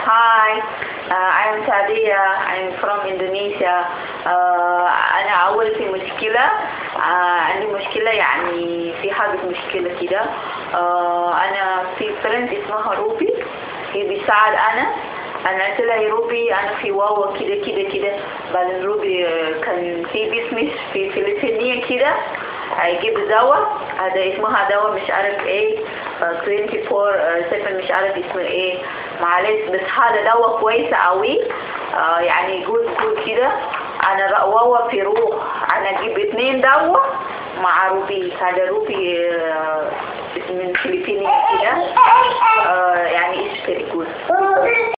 hi, uh, I'm Sadia. I'm from Indonesia. Uh, أنا أول في مشكلة uh, عندي مشكلة يعني في حاجة مشكلة كده uh, أنا في فريند اسمها روبي هي بيساعد أنا أنا قلت لها يا روبي أنا في واوا كده كده كده بعدين روبي uh, كان في بيسمس في فلسطينية كده هيجيب دواء هذا اسمها دواء مش عارف ايه 24 7 مش عارف اسمه ايه معلش بس هذا دواء كويس قوي آه يعني جود جود كده انا رقواوة في روح انا اجيب اتنين دواء مع روبي هذا روبي آه من فلبينيا كده آه يعني ايش very good